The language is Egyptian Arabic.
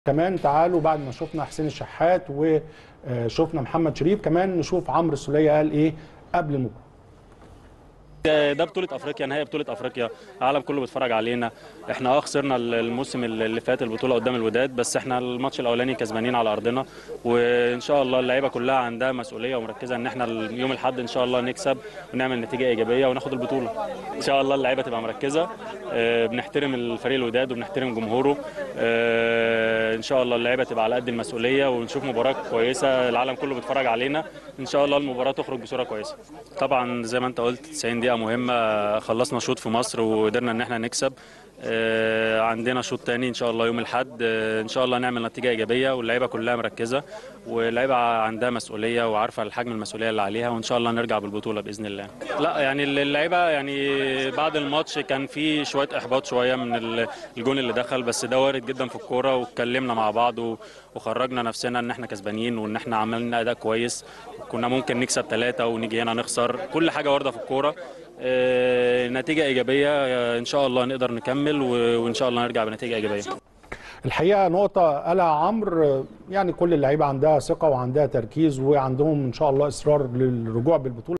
كمان تعالوا بعد ما شفنا حسين الشحات وشفنا محمد شريف كمان نشوف عمرو السوليه قال ايه قبل المباراه ده بطولة افريقيا نهائي بطولة افريقيا العالم كله بيتفرج علينا احنا اه خسرنا الموسم اللي فات البطولة قدام الوداد بس احنا الماتش الاولاني كسبانين على ارضنا وان شاء الله اللعيبة كلها عندها مسؤولية ومركزة ان احنا يوم الاحد ان شاء الله نكسب ونعمل نتيجة ايجابية وناخد البطولة ان شاء الله اللعيبة تبقى مركزة اه بنحترم الفريق الوداد وبنحترم جمهوره اه ان شاء الله اللعيبة تبقى على قد المسؤولية ونشوف مباراة كويسة العالم كله بيتفرج علينا ان شاء الله المباراة تخرج بصورة كويسة طبعا زي ما انت قلت 90 دقيقة مهمة خلصنا شوط في مصر وقدرنا ان احنا نكسب آه، عندنا شوط تاني ان شاء الله يوم الاحد آه، ان شاء الله نعمل نتيجه ايجابيه واللعيبه كلها مركزه واللعيبه عندها مسؤوليه وعارفه الحجم المسؤوليه اللي عليها وان شاء الله نرجع بالبطوله باذن الله لا يعني اللعيبه يعني بعد الماتش كان في شويه احباط شويه من الجون اللي دخل بس ده وارد جدا في الكوره واتكلمنا مع بعض وخرجنا نفسنا ان احنا كسبانين وان احنا عملنا اداء كويس كنا ممكن نكسب ثلاثه ونيجي هنا نخسر كل حاجه وارده في الكوره آه، نتيجه ايجابيه آه، ان شاء الله نقدر نكمل وان شاء الله نرجع بنتيجه ايجابيه الحقيقه نقطه قالها عمرو يعني كل اللعيبه عندها ثقه وعندها تركيز وعندهم ان شاء الله اصرار للرجوع بالبطوله